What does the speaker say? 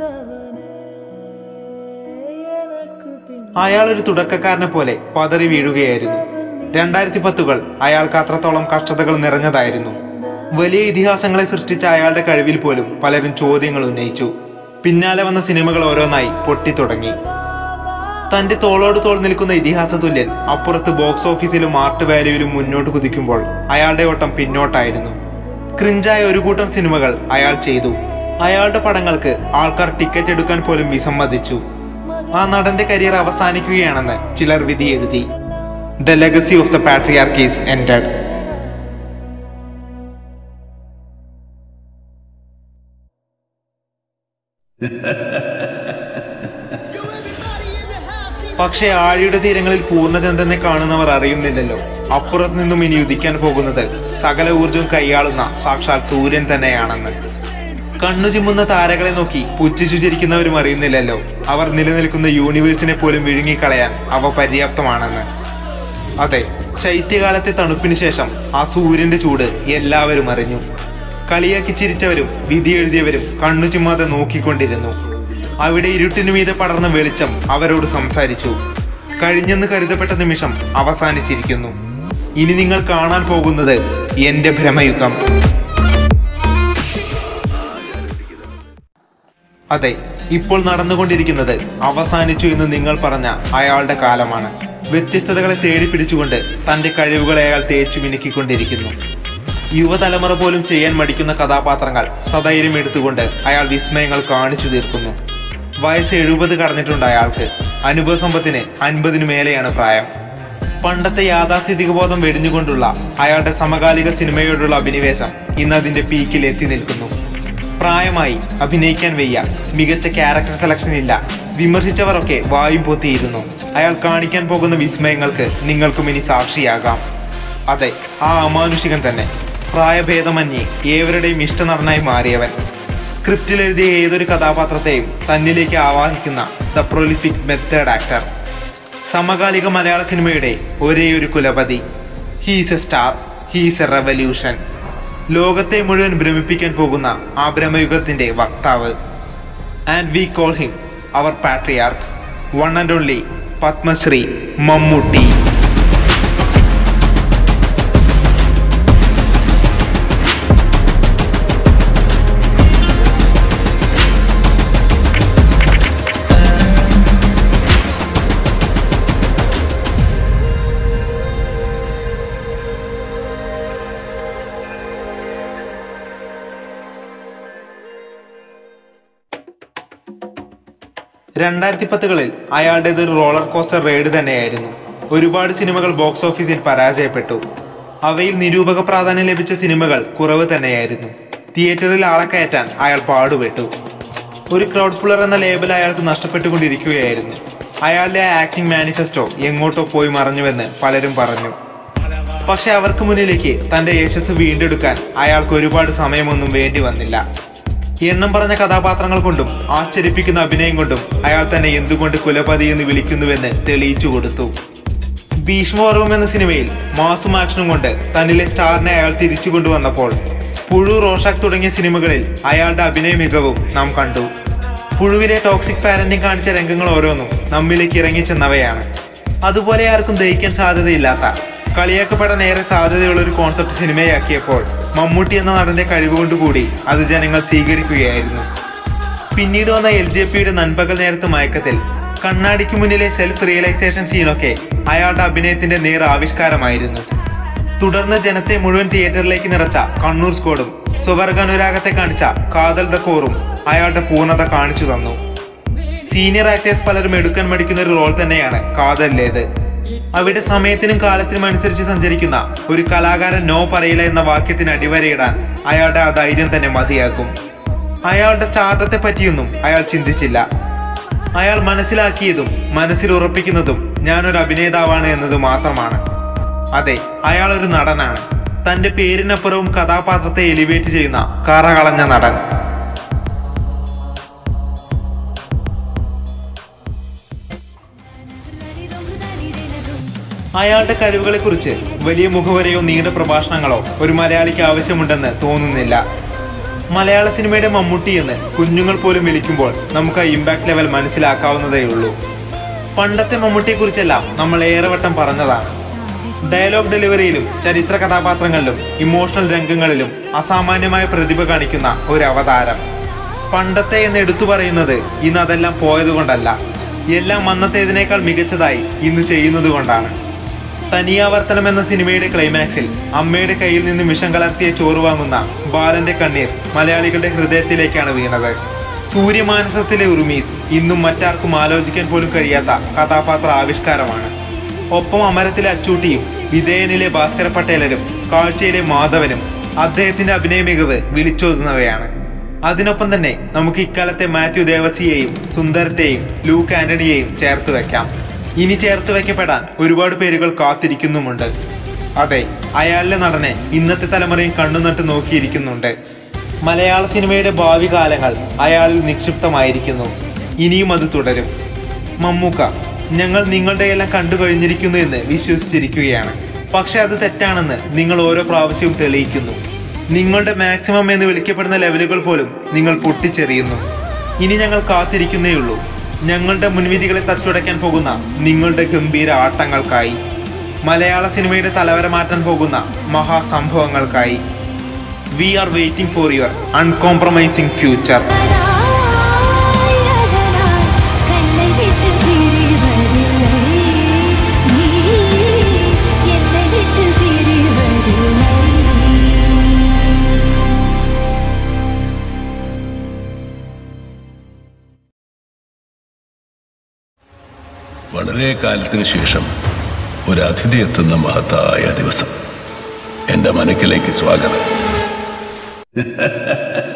അയാൾ ഒരു തുടക്കക്കാരനെ പോലെ പതറി വീഴുകയായിരുന്നു രണ്ടായിരത്തി പത്തുകൾ അയാൾക്ക് അത്രത്തോളം കഷ്ടതകൾ നിറഞ്ഞതായിരുന്നു വലിയ ഇതിഹാസങ്ങളെ സൃഷ്ടിച്ച അയാളുടെ കഴിവിൽ പോലും പലരും ചോദ്യങ്ങൾ ഉന്നയിച്ചു പിന്നാലെ വന്ന സിനിമകൾ ഓരോന്നായി പൊട്ടിത്തുടങ്ങി തന്റെ തോളോട് തോൾ നിൽക്കുന്ന ഇതിഹാസ തുല്യൻ അപ്പുറത്ത് ബോക്സ് ഓഫീസിലും ആർട്ട് വാല്യൂവിലും മുന്നോട്ട് കുതിക്കുമ്പോൾ അയാളുടെ ഓട്ടം പിന്നോട്ടായിരുന്നു ക്രിഞ്ചായ ഒരു കൂട്ടം സിനിമകൾ അയാൾ ചെയ്തു അയാളുടെ പടങ്ങൾക്ക് ആൾക്കാർ ടിക്കറ്റ് എടുക്കാൻ പോലും വിസമ്മതിച്ചു ആ നടന്റെ കരിയർ അവസാനിക്കുകയാണെന്ന് ചിലർ വിധി എഴുതി the legacy of the patriarchs ended പക്ഷേ ആഴിയുടെ തീരങ്ങളിൽ പൂർണ്ണചന്ദ്രനെ കാണുന്നവർ അറിയുന്നില്ലല്ലോ അപ്പുറത്ത് നിന്നും ഇനി ഉദിക്കാൻ പോകുന്നത് സകല ഊർജവും കൈയാളുന്ന സാക്ഷാൽ സൂര്യൻ തന്നെയാണെന്ന് കണ്ണു ചിമ്മുന്ന താരകളെ നോക്കി പുച്ഛിച്ചു ചിരിക്കുന്നവരും അറിയുന്നില്ലല്ലോ അവർ നിലനിൽക്കുന്ന യൂണിവേഴ്സിനെ പോലും വിഴുങ്ങിക്കളയാൻ അവ പര്യാപ്തമാണെന്ന് അതെ ശൈത്യകാലത്തെ തണുപ്പിന് ശേഷം ആ സൂര്യന്റെ ചൂട് എല്ലാവരും അറിഞ്ഞു കളിയാക്കി ചിരിച്ചവരും വിധി എഴുതിയവരും കണ്ണു ചിമ്മാതെ നോക്കിക്കൊണ്ടിരുന്നു അവിടെ ഇരുട്ടിനു മീതെ പടർന്ന വെളിച്ചം അവരോട് സംസാരിച്ചു കഴിഞ്ഞെന്ന് കരുതപ്പെട്ട നിമിഷം അവസാനിച്ചിരിക്കുന്നു ഇനി നിങ്ങൾ കാണാൻ പോകുന്നത് എന്റെ ഭ്രമയുഗം അതെ ഇപ്പോൾ നടന്നുകൊണ്ടിരിക്കുന്നത് അവസാനിച്ചു എന്ന് നിങ്ങൾ പറഞ്ഞ അയാളുടെ കാലമാണ് വ്യത്യസ്തതകളെ തേടി പിടിച്ചുകൊണ്ട് തന്റെ കഴിവുകളെ അയാൾ തേച്ചു മിനുക്കിക്കൊണ്ടിരിക്കുന്നു യുവതലമുറ പോലും ചെയ്യാൻ മടിക്കുന്ന കഥാപാത്രങ്ങൾ സധൈര്യം എടുത്തുകൊണ്ട് അയാൾ വിസ്മയങ്ങൾ കാണിച്ചു തീർക്കുന്നു വയസ്സ് എഴുപത് കടന്നിട്ടുണ്ട് അയാൾക്ക് അനുഭവ സമ്പത്തിന് അൻപതിനു മേലെയാണ് പ്രായം പണ്ടത്തെ യാഥാസ്ഥിതിക ബോധം വെടിഞ്ഞുകൊണ്ടുള്ള അയാളുടെ സമകാലിക സിനിമയോടുള്ള അഭിനിവേശം ഇന്ന് അതിന്റെ പീക്കിൽ എത്തി നിൽക്കുന്നു പ്രായമായി അഭിനയിക്കാൻ വയ്യ മികച്ച ക്യാരക്ടർ സെലക്ഷൻ ഇല്ല വിമർശിച്ചവരൊക്കെ വായും പൊത്തിയിരുന്നു അയാൾ കാണിക്കാൻ പോകുന്ന വിസ്മയങ്ങൾക്ക് നിങ്ങൾക്കും ഇനി സാക്ഷിയാകാം അതെ ആ അമാനുഷികൻ തന്നെ പ്രായഭേദമന്യേ ഏവരുടെയും ഇഷ്ടനടനായി മാറിയവൻ സ്ക്രിപ്റ്റിൽ എഴുതിയ ഏതൊരു കഥാപാത്രത്തെയും തന്നിലേക്ക് ആവാഹിക്കുന്ന ദ പ്രൊലിഫിക് മെത്തേഡ് ആക്ടർ സമകാലിക മലയാള സിനിമയുടെ ഒരേ ഒരു കുലപതി he's a star he's a revolution ലോകത്തെ മുഴുവൻ ഭ്രമിപ്പിക്കാൻ പോകുന്ന ആ ഭ്രമയുഗത്തിന്റെ വക്താവ് and we call him our patriarch one and only Padmashri Mammootty രണ്ടായിരത്തി പത്തുകളിൽ അയാളുടേത് ഒരു റോളർ കോസ്റ്റർ റൈഡ് തന്നെയായിരുന്നു ഒരുപാട് സിനിമകൾ ബോക്സ് ഓഫീസിൽ പരാജയപ്പെട്ടു അവയിൽ നിരൂപക പ്രാധാന്യം ലഭിച്ച സിനിമകൾ കുറവ് തന്നെയായിരുന്നു തിയേറ്ററിൽ ആളെ കയറ്റാൻ അയാൾ പാടുപെട്ടു ഒരു ക്രൗഡ് പുള്ളർ എന്ന ലേബൽ അയാൾക്ക് നഷ്ടപ്പെട്ടുകൊണ്ടിരിക്കുകയായിരുന്നു അയാളുടെ ആ ആക്ടിംഗ് മാനിഫെസ്റ്റോ എങ്ങോട്ടോ പോയി മറഞ്ഞുവെന്ന് പലരും പറഞ്ഞു പക്ഷെ അവർക്ക് മുന്നിലേക്ക് തന്റെ യശസ് വീണ്ടെടുക്കാൻ അയാൾക്ക് ഒരുപാട് സമയമൊന്നും വേണ്ടി വന്നില്ല എണ്ണം പറഞ്ഞ കഥാപാത്രങ്ങൾ കൊണ്ടും ആശ്ചര്യപ്പിക്കുന്ന അഭിനയം കൊണ്ടും അയാൾ തന്നെ എന്തുകൊണ്ട് കുലപതി എന്ന് വിളിക്കുന്നുവെന്ന് തെളിയിച്ചു കൊടുത്തു ഭീഷ്മപർവം എന്ന സിനിമയിൽ മാസും ആക്ഷനും കൊണ്ട് തന്നിലെ സ്റ്റാറിനെ അയാൾ തിരിച്ചു കൊണ്ടുവന്നപ്പോൾ പുഴു റോഷാക്ക് തുടങ്ങിയ സിനിമകളിൽ അയാളുടെ അഭിനയ മികവും നാം കണ്ടു പുഴുവിലെ ടോക്സിക് പാരന്റിംഗ് കാണിച്ച രംഗങ്ങൾ ഓരോന്നും നമ്മിലേക്ക് ഇറങ്ങിച്ചെന്നവയാണ് അതുപോലെ ആർക്കും ദഹിക്കാൻ സാധ്യതയില്ലാത്ത കളിയാക്കപ്പെടാൻ ഏറെ സാധ്യതയുള്ള ഒരു കോൺസെപ്റ്റ് സിനിമയാക്കിയപ്പോൾ മമ്മൂട്ടി എന്ന നടന്റെ കഴിവുകൊണ്ടുകൂടി അത് ജനങ്ങൾ സ്വീകരിക്കുകയായിരുന്നു പിന്നീട് വന്ന എൽ ജെ പിയുടെ നൻപകൽ നേരത്ത് മയക്കത്തിൽ കണ്ണാടിക്ക് മുന്നിലെ സെൽഫ് റിയലൈസേഷൻ സീനൊക്കെ അയാളുടെ അഭിനയത്തിന്റെ നേർ ആവിഷ്കാരമായിരുന്നു തുടർന്ന് ജനത്തെ മുഴുവൻ തിയേറ്ററിലേക്ക് നിറച്ച കണ്ണൂർ സ്കോഡും സ്വവർഗ അനുരാഗത്തെ കാണിച്ച കാതൽ ദ കോറും അയാളുടെ പൂർണ്ണത കാണിച്ചു തന്നു സീനിയർ ആക്ടേഴ്സ് പലരും എടുക്കാൻ മടിക്കുന്ന ഒരു റോൾ തന്നെയാണ് കാതലിലേത് അവിടെ സമയത്തിനും കാലത്തിനും അനുസരിച്ച് സഞ്ചരിക്കുന്ന ഒരു കലാകാരൻ നോ പറയില്ല എന്ന വാക്യത്തിന് അടിവരയിടാൻ അയാളുടെ ആ ധൈര്യം തന്നെ മതിയാകും അയാളുടെ സ്റ്റാർട്ടത്തെ പറ്റിയൊന്നും അയാൾ ചിന്തിച്ചില്ല അയാൾ മനസ്സിലാക്കിയതും മനസ്സിൽ ഉറപ്പിക്കുന്നതും ഞാനൊരു അഭിനേതാവാണ് എന്നത് മാത്രമാണ് അതെ അയാൾ ഒരു നടനാണ് തന്റെ പേരിനപ്പുറവും കഥാപാത്രത്തെ എലിവേറ്റ് ചെയ്യുന്ന കറകളഞ്ഞ നടൻ അയാളുടെ കഴിവുകളെക്കുറിച്ച് വലിയ മുഖവരയോ നീണ്ട പ്രഭാഷണങ്ങളോ ഒരു മലയാളിക്ക് ആവശ്യമുണ്ടെന്ന് തോന്നുന്നില്ല മലയാള സിനിമയുടെ മമ്മൂട്ടി എന്ന് കുഞ്ഞുങ്ങൾ പോലും വിളിക്കുമ്പോൾ നമുക്ക് ആ ഇമ്പാക്ട് ലെവൽ മനസ്സിലാക്കാവുന്നതേ ഉള്ളൂ പണ്ടത്തെ മമ്മൂട്ടിയെ കുറിച്ചെല്ലാം നമ്മൾ ഏറെ വട്ടം പറഞ്ഞതാണ് ഡയലോഗ് ഡെലിവറിയിലും ചരിത്ര കഥാപാത്രങ്ങളിലും ഇമോഷണൽ രംഗങ്ങളിലും അസാമാന്യമായ പ്രതിഭ കാണിക്കുന്ന ഒരു അവതാരം പണ്ടത്തെ എന്ന് എടുത്തു പറയുന്നത് ഇന്ന് അതെല്ലാം പോയതുകൊണ്ടല്ല എല്ലാം അന്നത്തേതിനേക്കാൾ മികച്ചതായി ഇന്ന് ചെയ്യുന്നത് കൊണ്ടാണ് തനിയാവർത്തനം എന്ന സിനിമയുടെ ക്ലൈമാക്സിൽ അമ്മയുടെ കയ്യിൽ നിന്ന് വിഷം കലർത്തിയ ചോറ് വാങ്ങുന്ന ബാലന്റെ കണ്ണീർ മലയാളികളുടെ ഹൃദയത്തിലേക്കാണ് വീണത് സൂര്യമാനസത്തിലെ ഉറുമീസ് ഇന്നും മറ്റാർക്കും ആലോചിക്കാൻ പോലും കഴിയാത്ത കഥാപാത്ര ആവിഷ്കാരമാണ് ഒപ്പം അമരത്തിലെ അച്ചൂട്ടിയും വിധേയനിലെ ഭാസ്കര പട്ടേലരും കാഴ്ചയിലെ മാധവനും അദ്ദേഹത്തിന്റെ അഭിനയ മികവ് വിളിച്ചോതുന്നവയാണ് അതിനൊപ്പം തന്നെ നമുക്ക് ഇക്കാലത്തെ മാത്യു ദേവസിയെയും സുന്ദരത്തെയും ലൂക്ക് ആന്റണിയെയും ചേർത്ത് വെക്കാം ഇനി ചേർത്ത് വെക്കപ്പെടാൻ ഒരുപാട് പേരുകൾ കാത്തിരിക്കുന്നുമുണ്ട് അതെ അയാളുടെ നടനെ ഇന്നത്തെ തലമുറയും കണ്ണുനട്ട് നോക്കിയിരിക്കുന്നുണ്ട് മലയാള സിനിമയുടെ ഭാവി കാലങ്ങൾ അയാളിൽ നിക്ഷിപ്തമായിരിക്കുന്നു ഇനിയും അത് തുടരും മമ്മൂക്ക ഞങ്ങൾ നിങ്ങളുടെ എല്ലാം കണ്ടു കഴിഞ്ഞിരിക്കുന്നു എന്ന് വിശ്വസിച്ചിരിക്കുകയാണ് പക്ഷെ അത് തെറ്റാണെന്ന് നിങ്ങൾ ഓരോ പ്രാവശ്യവും തെളിയിക്കുന്നു നിങ്ങളുടെ മാക്സിമം എന്ന് വിളിക്കപ്പെടുന്ന ലെവലുകൾ പോലും നിങ്ങൾ പൊട്ടിച്ചെറിയുന്നു ഇനി ഞങ്ങൾ കാത്തിരിക്കുന്നേയുള്ളൂ ഞങ്ങളുടെ മുൻവിധികളെ തച്ചുടയ്ക്കാൻ പോകുന്ന നിങ്ങളുടെ ഗംഭീര ആട്ടങ്ങൾക്കായി മലയാള സിനിമയുടെ തലവര മാറ്റാൻ പോകുന്ന മഹാസംഭവങ്ങൾക്കായി we are waiting for your uncompromising future கண்ணை விட்டு பிரிவதில்லை நீ என்னை விட்டு பிரிவதில்லை വളരെ കാലത്തിന് ശേഷം ഒരു അതിഥി എത്തുന്ന മഹത്തായ ദിവസം എന്റെ മനക്കിലേക്ക് സ്വാഗതം